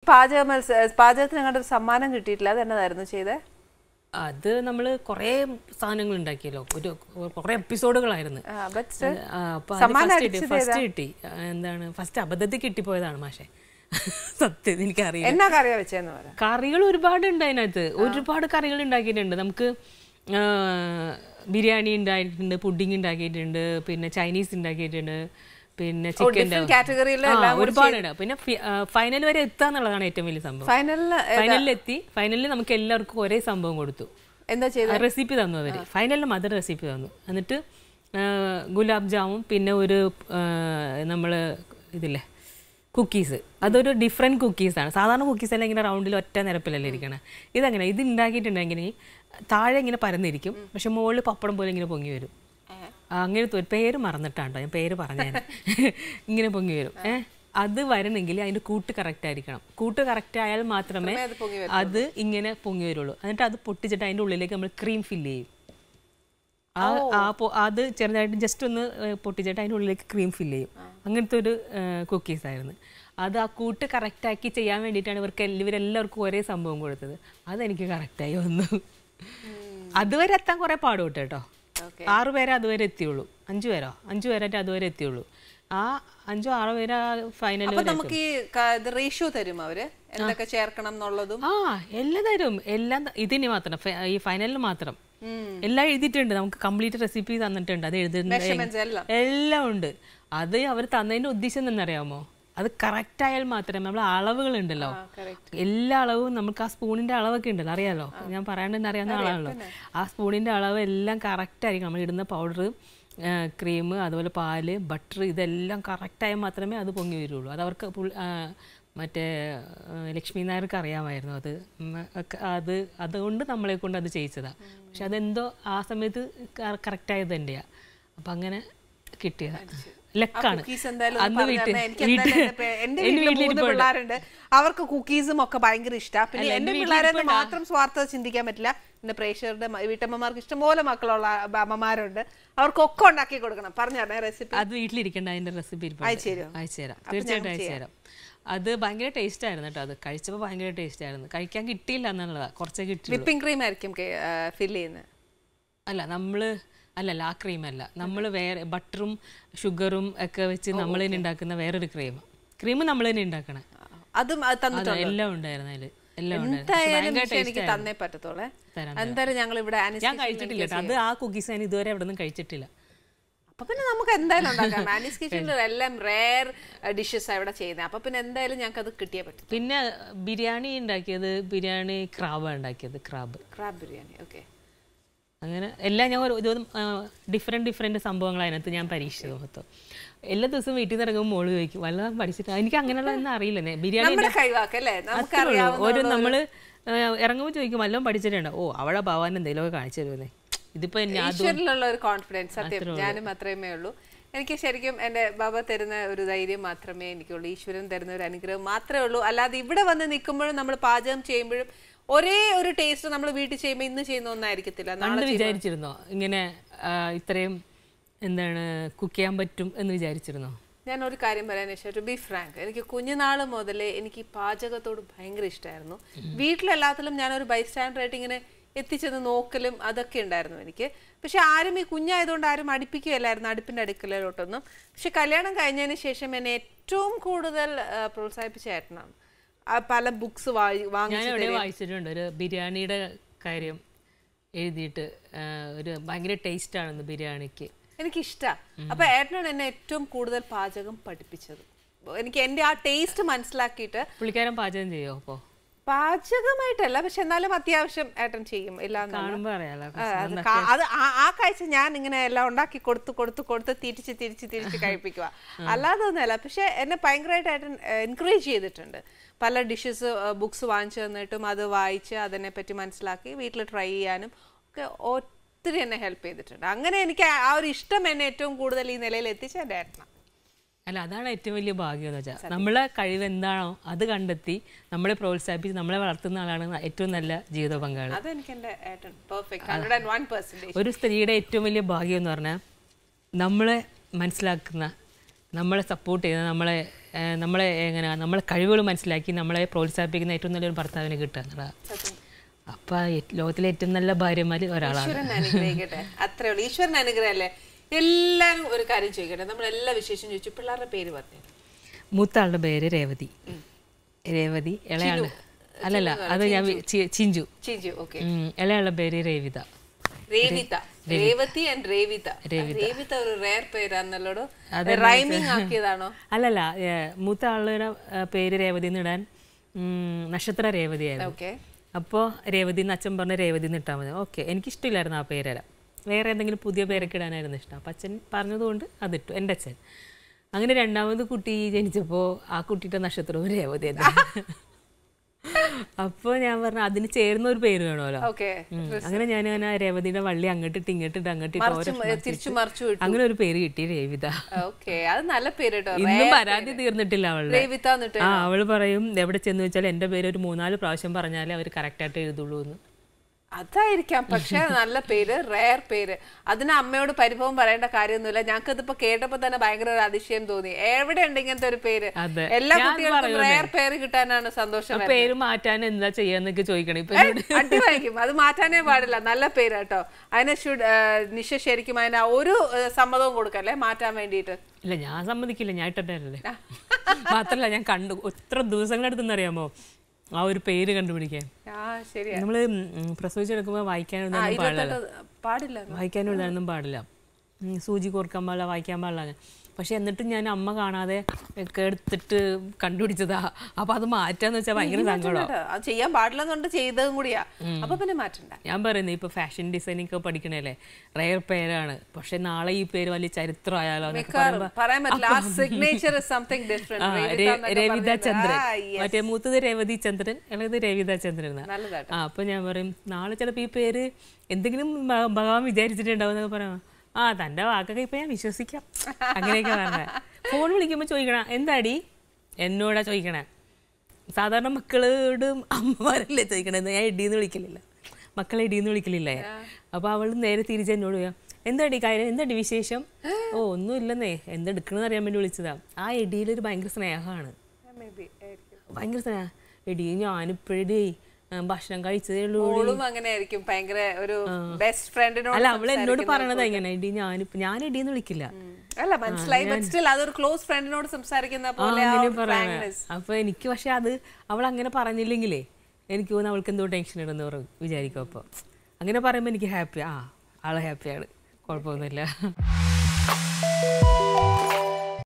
പാചക മത്സ പാചകത്തിന് അങ്ങോട്ട് ഒരു സമ്മാനം കിട്ടിയിട്ടില്ല അത് എന്നതായിരുന്നു ചെയ്തേ അത് നമ്മൾ കുറേ സാധനങ്ങൾ ഉണ്ടാക്കിയല്ലോ ഒരു കുറേ എപ്പിസോഡുകളായിരുന്നു ബട്ട് സ്റ്റിൽ അപ്പൊ സമ്മാനം ഫസ്റ്റ് കിട്ടി അടിച്ചത് ഫസ്റ്റ് കിട്ടി ആ, എന്താണ് ഫസ്റ്റ് അബദ്ധത്തിൽ കിട്ടിപ്പോയതാണ് മാഷെ സത്യം എനിക്കറിയില്ല എന്നാ കറിയാ വെച്ചേന്ന് പറയാം കറികൾ ഒരുപാട് ഉണ്ട് അതിനകത്ത് ഒരുപാട് കറികൾ ഉണ്ടാക്കിയിട്ടുണ്ട് നമുക്ക് ആ, ബിരിയാണി ഉണ്ടാക്കിയിട്ടുണ്ട് പുഡിംഗ് ഉണ്ടാക്കിയിട്ടുണ്ട് പിന്നെ ചൈനീസ് ഉണ്ടാക്കിയിട്ടുണ്ട് പിന്നെ ചിക്കൻ different category ല് ഒരുപാട് ഉണ്ട് പിന്നെ ഫൈനൽ വരെ എത്തുക എന്നുള്ളതാണ് ഏറ്റവും വലിയ സംഭവം ഫൈനലിന് ഫൈനലിൽ എത്തി ഫൈനലിൽ നമുക്ക് എല്ലാവർക്കും ഒരേ സംഭവം കൊടുത്തു എന്താ ചെയ്തത് റെസിപ്പി തന്നു അവർ ഫൈനലിൽ മദർ റെസിപ്പി തന്നു എന്നിട്ട് ആ, ഗുലാബ് ജാമുൻ പിന്നെ ഒരു നമ്മൾ ഇതില്ലേ കുക്കീസ് അതൊരു ഡിഫറെൻറ്റ് കുക്കീസാണ് സാധാരണ കുക്കീസ് എല്ലാം ഇങ്ങനെ റൗണ്ടിൽ ഒറ്റ നിരപ്പിലല്ലേ ഇരിക്കണേ ഇതങ്ങനെ ഇത് ഉണ്ടാക്കിയിട്ടുണ്ടെങ്കിൽ താഴെ ഇങ്ങനെ പരന്നിരിക്കും പക്ഷെ മുകളിൽ പപ്പടം പോലെ ഇങ്ങനെ പൊങ്ങി വരും അങ്ങനത്തെ ഒരു പേര് മറന്നിട്ടാണ്ടോ ഞാൻ പേര് പറഞ്ഞേനെ ഇങ്ങനെ പൊങ്ങി വരും ഏഹ് അത് വരണമെങ്കിൽ അതിന്റെ കൂട്ട് കറക്റ്റ് ആയിരിക്കണം കൂട്ട് കറക്റ്റ് ആയാൽ മാത്രമേ അത് ഇങ്ങനെ പൊങ്ങി വരുള്ളൂ എന്നിട്ട് അത് പൊട്ടിച്ചിട്ട് അതിന്റെ ഉള്ളിലേക്ക് നമ്മൾ ക്രീം ഫില്ല് ചെയ്യും ആ ആ പൊ- അത് ചെറുതായിട്ട് ജസ്റ്റ് ഒന്ന് ഏഹ്, പൊട്ടിച്ചിട്ട് അതിൻ്റെ ഉള്ളിലേക്ക് ക്രീം ഫില്ല് ചെയ്യും അങ്ങനത്തെ ഒരു കുക്കീസ് ആയിരുന്നു അത് ആ കൂട്ട് കറക്റ്റാക്കി ചെയ്യാൻ വേണ്ടിയിട്ടാണ് ഇവർക്ക് എല്ല- ഇവരെല്ലാവർക്കും ഒരേ സംഭവം കൊടുത്തത് അതെനിക്ക് കറക്റ്റായി വന്നു അതുവരെ എത്താൻ കുറേ പാടുപെട്ടു കേട്ടോ ആറ് പേരെ അതുവരെ എത്തിയുള്ളൂ അഞ്ചു പേരോ അഞ്ചു പേരായിട്ട് അതുവരെ എത്തിയുള്ളൂ ആ അഞ്ചോ ആറോ പേര് ഫൈനൽ അപ്പൊ നമുക്ക് ഈ റേഷ്യോ തരും അവര് എന്തൊക്കെ ചേർക്കണം എന്നുള്ളതും ആ എല്ലാം തരും എല്ലാം ത- ഇതിന് മാത്രം ഫെ- ഈ ഫൈനലിൽ മാത്രം എല്ലാം എഴുതിയിട്ടുണ്ട് നമുക്ക് കംപ്ലീറ്റ് റെസിപ്പി തന്നിട്ടുണ്ട് അത് എഴുതുന്ന Measurements എല്ലാം. എല്ലാം ഉണ്ട് അത് അവർ തന്നതിന്റെ ഉദ്ദേശം എന്നറിയാമോ അത് കറക്റ്റ് ആയാൽ മാത്രമേ നമ്മൾ അളവുകൾ ഉണ്ടല്ലോ എല്ലാ അളവും നമുക്ക് ആ സ്പൂണിന്റെ അളവൊക്കെ ഉണ്ടല്ലോ അറിയാലോ ഞാൻ പറയാണ്ട് തന്നെ അറിയാവുന്ന ആളാണല്ലോ ആ സ്പൂണിന്റെ അളവ് എല്ലാം കറക്റ്റ് ആയിരിക്കും നമ്മൾ ഇടുന്ന പൗഡർ ക്രീം അതുപോലെ പാല് ബട്ടർ ഇതെല്ലാം കറക്റ്റ് ആയാൽ മാത്രമേ അത് പൊങ്ങി വരുള്ളൂ അത് അവർക്ക് പുൾ- ആ, മറ്റേ ആ, ലക്ഷ്മി നായർക്ക് അറിയാമായിരുന്നു അത് ഉം, ഒക്കെ അത് അതുകൊണ്ട് നമ്മളെ കൊണ്ട് അത് ചെയ്യിച്ചതാ പക്ഷെ അതെന്തോ ആ സമയത്ത് കറക്റ്റ് ആയത് തന്നെയാ അപ്പം അങ്ങനെ കിട്ടിയതാ ലക്കാണ് കുക്കീസ് എന്തായാലും അന്ന് ഒന്ന് വീട്ടിൽ പറഞ്ഞേ. എനിക്ക് എന്തായാലും എന്റെ പേ- എന്റെ വീട്ടിൽ മൂന്ന് പിള്ളേരുണ്ട് അവർക്ക് കുക്കീസും ഒക്കെ ഭയങ്കര ഇഷ്ടമാണ് പിന്നെ എന്റെ പിള്ളേരെ മാത്രം സ്വാർത്ഥത ചിന്തിക്കാൻ പറ്റില്ല എന്റെ പ്രേക്ഷകരുടെ മ- വീട്ടമ്മമാർക്ക് ഇഷ്ടംപോലെ മക്കളുള്ള അമ്മ- അമ്മമാരുണ്ട് അവർക്കൊക്കെ ഉണ്ടാക്കി കൊടുക്കണം പറഞ്ഞേ റെസിപ്പി അത് വീട്ടിലിരിക്കേണ്ട അതിന്റെ റെസിപ്പി അയച്ചുതരുമോ? അയച്ചുതരാം തീർച്ചയായിട്ടും അയച്ചുതരാം അത് ഭയങ്കര ടേസ്റ്റ് ആയിരുന്നു കേട്ടോ അത് കഴിച്ചപ്പോൾ ഭയങ്കര ടേസ്റ്റ് ആയിരുന്നു കഴിക്കാൻ കിട്ടിയില്ല എന്നുള്ളതാ കുറച്ചേ കിട്ടിയുള്ളൂ വിപ്പിംഗ് ക്രീം ആയിരിക്കും ഫിൽ ചെയ്യുന്നത് അല്ല നമ്മള് അല്ലല്ല ആ ക്രീം അല്ല നമ്മൾ വേറെ ബട്ടറും ഷുഗറും ഒക്കെ വെച്ച് നമ്മൾ തന്നെ ഉണ്ടാക്കുന്ന വേറൊരു ക്രീം ക്രീം നമ്മൾ തന്നെ ഉണ്ടാക്കണേ അതും അത് തന്നിട്ടുണ്ട് അത് എല്ലാം ഉണ്ടായിരുന്നു അതില് എല്ലാം ഉണ്ടായിരുന്നു പക്ഷെ എന്തായാലും ഭയങ്കര പക്ഷെ taste എനിക്ക് ആയിരുന്നു. തന്നേ പറ്റത്തോളെ തരാം, എന്തായാലും ഞങ്ങൾ ഇവിടെ ഞാൻ കഴിച്ചിട്ടില്ല കേട്ടോ അത് ആ കുക്കീസ് ഞാൻ ഇതുവരെ അവിടെ നിന്നും കഴിച്ചിട്ടില്ല അപ്പൊ പിന്നെ നമുക്ക് എന്തായാലും ഉണ്ടാക്കാം മാനീസ് കിച്ചണിൽ എല്ലാം റെയർ ഡിഷസ് ഇവിടെ ചെയ്യുന്നത് അപ്പൊ പിന്നെ എന്തായാലും ഞങ്ങൾക്ക് അത് കിട്ടിയേ പറ്റും പിന്നെ ബിരിയാണി ഉണ്ടാക്കിയത് ബിരിയാണി ക്രാബ് ഉണ്ടാക്കിയത് ക്രാബ് ക്രാബ് ബിരിയാണി ഓക്കെ അങ്ങനെ എല്ലാം ഞാൻ ഒരു ഡിഫറെൻറ്റ് ഡിഫറെൻറ്റ് സംഭവങ്ങൾ അതിനകത്ത് ഞാൻ പരീക്ഷിച്ചു മൊത്തം എല്ലാ ദിവസവും വീട്ടിൽ നിന്ന് ഇറങ്ങുമ്പോൾ മോള് ചോദിക്കും വല്ലതും പഠിച്ചിട്ട് എനിക്ക് അങ്ങനെയുള്ള ഒന്നും അറിയില്ല ഞാൻ ബിരിയാണി നമ്മുടെ കൈവാക്കല്ലേ അത്രേ ഉള്ളൂ. നമുക്കറിയാവുന്ന ഒരു നമ്മള് ഇറങ്ങുമ്പോൾ ചോദിക്കും വല്ലതും പഠിച്ചിട്ടുണ്ടോ ഓ അവിടെ ഭവാൻ എന്തെങ്കിലുമൊക്കെ കാണിച്ചു തരുമെന്നേ ഇതിപ്പോ ഞാൻ ഈശ്വരനിലുള്ള ഒരു കോൺഫിഡൻസ് സത്യം ഞാനും അത്രയുമേ ഉള്ളൂ എനിക്ക് ശരിക്കും എൻ്റെ ബാബ തരുന്ന ഒരു ധൈര്യം മാത്രമേ എനിക്കുള്ളൂ ഈശ്വരൻ തരുന്ന ഒരു അനുഗ്രഹം മാത്രമേ ഉള്ളൂ അല്ലാതെ ഇവിടെ വന്ന് നിൽക്കുമ്പോഴും നമ്മൾ പാചകം ചെയ്യുമ്പോഴും ഒരേ ഒരു ടേസ്റ്റ് നമ്മൾ വീട്ടിൽ ചെയ്യുമ്പോൾ ഇന്ന് ചെയ്യുന്ന ഒന്നായിരിക്കത്തില്ല നാളെ പണ്ട് വിചാരിച്ചിരുന്നോ ഇങ്ങനെ ആ, ഇത്രയും എന്താണ് കുക്ക് ചെയ്യാൻ പറ്റും എന്ന് വിചാരിച്ചിരുന്നോ ഞാൻ ഒരു കാര്യം പറയാൻ ഇഷ്ടം ടു ബി ഫ്രാങ്ക് എനിക്ക് കുഞ്ഞുനാൾ മുതലേ എനിക്ക് ഈ പാചകത്തോട് ഭയങ്കര ഇഷ്ടമായിരുന്നു വീട്ടിലെല്ലാത്തിലും ഞാനൊരു ബൈസ്റ്റാൻഡർ ആയിട്ട് ഇങ്ങനെ എത്തിച്ചെന്ന് നോക്കലും അതൊക്കെ ഉണ്ടായിരുന്നു എനിക്ക് പക്ഷെ ആരും ഈ കുഞ്ഞായതുകൊണ്ട് ആരും അടുപ്പിക്കുകയല്ലായിരുന്നു അടുപ്പിന്റെ അടുക്കലോട്ടൊന്നും പക്ഷെ കല്യാണം കഴിഞ്ഞതിന് ശേഷം എന്നെ ഏറ്റവും കൂടുതൽ ആ, പ്രോത്സാഹിപ്പിച്ച ഏട്ടനാണ് ആ, പല ബുക്സ് ഞാൻ വാങ്ങിച്ചു എവിടെ വായിച്ചിട്ടുണ്ട് ഒരു ബിരിയാണിയുടെ കാര്യം എഴുതിയിട്ട് ആ, ഒരു ഭയങ്കര ടേസ്റ്റ് ആണെന്ന് ബിരിയാണിക്ക് എനിക്കിഷ്ടമാണ് അപ്പൊ ഏട്ടനാണ് എന്നെ ഏറ്റവും കൂടുതൽ പാചകം പഠിപ്പിച്ചത് എനിക്ക് എൻ്റെ ആ ടേസ്റ്റ് മനസ്സിലാക്കിയിട്ട് പുള്ളിക്കാരൻ പാചകം ചെയ്യോ അപ്പോ പാചകമായിട്ടല്ല പക്ഷെ എന്നാലും അത്യാവശ്യം ഏട്ടൻ ചെയ്യും ഇല്ല എന്നല്ല. കാണുമ്പോ അറിയാലോ ആ, അത് കാ- അത് ആ- ആ കാഴ്ച ഞാൻ ഇങ്ങനെ എല്ലാം ഉണ്ടാക്കി കൊടുത്ത് കൊടുത്ത് കൊടുത്ത് തിരിച്ച് തിരിച്ച് തിരിച്ച് കഴിപ്പിക്കുക അല്ലാതെ ഒന്നുമല്ല പക്ഷെ എന്നെ ഭയങ്കരമായിട്ട് ഏട്ടൻ എൻകറേജ് ചെയ്തിട്ടുണ്ട് പല ഡിഷസ് ബുക്സ് വാങ്ങിച്ചു തന്നിട്ടും അത് വായിച്ച് അതിനെ പറ്റി മനസ്സിലാക്കി വീട്ടിൽ ട്രൈ ചെയ്യാനും ഒക്കെ ഒത്തിരി എന്നെ ഹെൽപ്പ് ചെയ്തിട്ടുണ്ട് അങ്ങനെ എനിക്ക് ആ- ആ ഒരു ഇഷ്ടം എന്നെ ഏറ്റവും കൂടുതൽ ഈ നിലയിൽ എത്തിച്ച എൻ്റെ ഏട്ടനാണ് അല്ല അതാണ് ഏറ്റവും വലിയ ഭാഗ്യം എന്ന് വെച്ചാൽ നമ്മളെ കഴിവ് എന്താണോ അത് കണ്ടെത്തി നമ്മളെ പ്രോത്സാഹിപ്പിച്ച് നമ്മളെ വളർത്തുന്ന ആളാണ് ഏറ്റവും നല്ല ജീവിത പങ്കാളി അതെനിക്ക് എൻ്റെ ഏട്ടൻ perfect hundred and one percentage ഒരു സ്ത്രീയുടെ ഏറ്റവും വലിയ ഭാഗ്യം എന്ന് പറഞ്ഞാൽ നമ്മളെ മനസ്സിലാക്കുന്ന നമ്മളെ സപ്പോർട്ട് ചെയ്യുന്ന നമ്മളെ ഏ, നമ്മളെ എങ്ങനെ നമ്മളെ കഴിവുകൾ മനസ്സിലാക്കി നമ്മളെ പ്രോത്സാഹിപ്പിക്കുന്ന ഏറ്റവും നല്ലൊരു ഭർത്താവിനെ കിട്ടുക എന്നുള്ളതാണ് അപ്പം ലോകത്തിലെ ഏറ്റവും നല്ല ഭാര്യമാർ ഒരാളാണ് ഈശ്വരൻ അനുഗ്രഹിക്കട്ടെ അത്രേ ഉള്ളൂ ഈശ്വരൻ അനുഗ്രഹമല്ലേ എല്ലാവരും ഒരു കാര്യം ചോദിക്കട്ടെ നമ്മൾ എല്ലാ വിശേഷം ചോദിച്ചു പിള്ളേരുടെ പേര് പറഞ്ഞു മൂത്ത ആളുടെ പേര് രേവതി രേവതി ഇളയാള് അല്ലല്ല അത് ഞാൻ വി- ചി- ചിഞ്ചു ചിഞ്ചു ഓക്കെ ഉം, ഇളയാളുടെ പേര് രേവിത രേവിത രേവതി ആൻഡ് രേവിത രേവിത ഒരു റയർ പേരാന്നല്ലോടോ റൈമിംഗ് ആക്കിയതാണോ അല്ലല്ല ഏ, മൂത്ത ആളുടെ ഏ, പേര് രേവതി എന്ന് ഇടാൻ ഉം, നക്ഷത്ര രേവതിയായിരുന്നു ഓക്കെ അപ്പോൾ രേവതി എന്ന് അച്ഛൻ പറഞ്ഞ രേവതി എന്ന് ഇട്ടാൽ മതി ഓക്കെ എനിക്കിഷ്ടമില്ലായിരുന്നു ആ പേരെല്ലാം വേറെ എന്തെങ്കിലും പുതിയ പേരൊക്കെ ഇടാനായിരുന്നു ഇഷ്ടം അപ്പം അച്ഛൻ പറഞ്ഞതുകൊണ്ട് അതിട്ടു എൻ്റെ അച്ഛൻ അങ്ങനെ രണ്ടാമത് കുട്ടി ജനിച്ചപ്പോൾ ആ കുട്ടിയുടെ നക്ഷത്രവും രേവതി തന്നെ അപ്പോൾ ഞാൻ പറഞ്ഞു അതിന് ചേരുന്ന ഒരു പേര് വേണമല്ലോ ഓക്കെ ഉം. അങ്ങനെ ഞാൻ അങ്ങനെ ആ രേവതിയുടെ വള്ളി അങ്ങോട്ടിട്ട് ഇങ്ങോട്ടിട്ട് അങ്ങോട്ടിട്ട് ഓരോ തിരിച്ചു മറിച്ചു വിട്ടു അങ്ങനെ ഒരു പേര് കിട്ടി രേവിത ഓക്കെ അത് നല്ല പേര് കേട്ടോ ഇന്നും പരാതി തീർന്നിട്ടില്ല അവളുടെ രേവിത എന്നിട്ട് ആ അവള് പറയും എവിടെ ചെന്ന് വെച്ചാൽ എൻ്റെ പേര് ഒരു മൂന്നാല് പ്രാവശ്യം പറഞ്ഞാലേ അവർ കറക്റ്റായിട്ട് എഴുതുള്ളൂ എന്ന് അതായിരിക്കാം പക്ഷെ നല്ല പേര് റയർ പേര് അതിന് അമ്മയോട് പരിഭവം പറയേണ്ട കാര്യമൊന്നുമില്ല ഞങ്ങൾക്ക് ഇതിപ്പോ കേട്ടപ്പോ തന്നെ ഭയങ്കര ഒരു അതിശയം തോന്നി എവിടെ ഉണ്ട് ഇങ്ങനത്തെ ഒരു പേര് അതെ. എല്ലാ ഞാൻ കുട്ടികൾക്കും റയർ പേര് കിട്ടാനാണ് സന്തോഷം ആ പേര് മാറ്റാൻ എന്താ ചെയ്യാന്നൊക്കെ ചോദിക്കണം ഇപ്പൊ എന്നോട് അടി വാങ്ങിക്കും അത് മാറ്റാനേ പാടില്ല നല്ല പേര് കേട്ടോ അതിനെ ഷുഡ് നിശ ശരിക്കും അതിന് ഒരു ഏഹ്, സമ്മതവും കൊടുക്കല്ലേ മാറ്റാൻ വേണ്ടിയിട്ട് ഇല്ല ഞാൻ സമ്മതിക്കില്ല ഞാൻ ഇട്ടിട്ടല്ലേ മാത്രല്ല ഞാൻ കണ്ടു എത്ര ദിവസങ്ങളെടുത്തെന്ന് അറിയാമോ ആ ഒരു പേര് കണ്ടുപിടിക്കാൻ ആ ശരിയാ നമ്മള് ഉം, പ്രസവിച്ചെടുക്കുമ്പോൾ വായിക്കാൻ ആ എഴുതാനും പാടില്ല ഇരുപത്തെട്ട് പാടില്ല വായിക്കാനും എഴുതാനൊന്നും പാടില്ല ഉം, സൂചി കോർക്കാൻ പാടില്ല വായിക്കാൻ പാടില്ല പക്ഷെ എന്നിട്ടും ഞാൻ അമ്മ കാണാതെ ഒക്കെ എടുത്തിട്ട് കണ്ടുപിടിച്ചതാ അപ്പൊ അത് മാറ്റാന്ന് വെച്ചാൽ ഭയങ്കര സങ്കടം കേട്ടോ, അത് ചെയ്യാൻ പാടില്ലെന്നുണ്ട് ചെയ്തതും കൂടിയാ അപ്പൊ പിന്നെ മാറ്റണ്ട ഞാൻ പറയുന്നത് ഇപ്പൊ ഫാഷൻ ഡിസൈനിങ് ഒക്കെ പഠിക്കണല്ലേ റയർ പേരാണ് പക്ഷെ നാളെ ഈ പേര് വലിയ ചരിത്രമായാലോ എന്നൊക്കെ മിക്കവാറും പറയുമ്പോ പറയാൻ പറ്റില്ല ആ സിഗ്നേച്ചർ സംതിങ് ആ, ഡിഫറെന്റ് രേ- രവിത ചന്ദ്രൻ മറ്റേ മൂത്തത് രേവതി ചന്ദ്രൻ ഇളയത് രവിത ചന്ദ്രൻ എന്നാ. നല്ലതാട്ടോ ആ അപ്പൊ ഞാൻ പറയും നാളെ ചിലപ്പോ ഈ പേര് എന്തെങ്കിലും ഭ- ഭഗവാൻ വിചാരിച്ചിട്ടുണ്ടാവും എന്നൊക്കെ പറയാം ആ തന്റെ വാക്കൊക്കെ ഇപ്പൊ ഞാൻ വിശ്വസിക്കാം അങ്ങനെയൊക്കെ പറഞ്ഞ ഫോൺ വിളിക്കുമ്പോ ചോദിക്കണ എന്താടി എന്നോടാ ചോദിക്കണേ സാധാരണ മക്കളോട് അമ്മമാരല്ലേ ചോദിക്കണത് ഞാൻ ഇടീന്ന് വിളിക്കലില്ല മക്കളെ ഇടീന്ന് വിളിക്കലില്ല ഞാൻ അപ്പൊ അവള് നേരെ തിരിച്ച് എന്നോട് പറയാം എന്താടി കാര്യം എന്താടി വിശേഷം ഓ ഒന്നും ഇല്ലെന്നേ എന്തെടുക്കണെന്ന് അറിയാൻ വേണ്ടി വിളിച്ചതാ ആ ഇടിയിലൊരു ഭയങ്കര സ്നേഹമാണ് മേബി ഭയങ്കര സ്നേഹം എടി ഞാനിപ്പോഴേ ഭക്ഷണം കഴിച്ചതേ ഉള്ളൂ മോളും അങ്ങനെ ആയിരിക്കും ഭയങ്കര ഒരു ബെസ്റ്റ് ഫ്രണ്ടിനോട് അല്ല അവൾ എന്നോട് പറയണത് എങ്ങനെ എടി ഞാനിപ്പോ ഞാൻ ഇടിയെന്ന് വിളിക്കില്ല അല്ല മനസ്സിലായി ബട്ട് സ്റ്റിൽ അതൊരു ക്ലോസ് ഫ്രണ്ടിനോട് സംസാരിക്കുന്ന പോലെ ആ അങ്ങനെ ഒരു പറയണ frankness. അപ്പൊ എനിക്ക് പക്ഷെ അത് അവൾ അങ്ങനെ പറഞ്ഞില്ലെങ്കിലേ എനിക്ക് തോന്നുന്നു അവൾക്ക് എന്തോ ടെൻഷൻ ഉണ്ടെന്ന് പറ വിചാരിക്കും അപ്പൊ അങ്ങനെ പറയുമ്പോ എനിക്ക് ഹാപ്പി ആ ആള് ഹാപ്പിയാണ് കുഴപ്പമൊന്നുമില്ല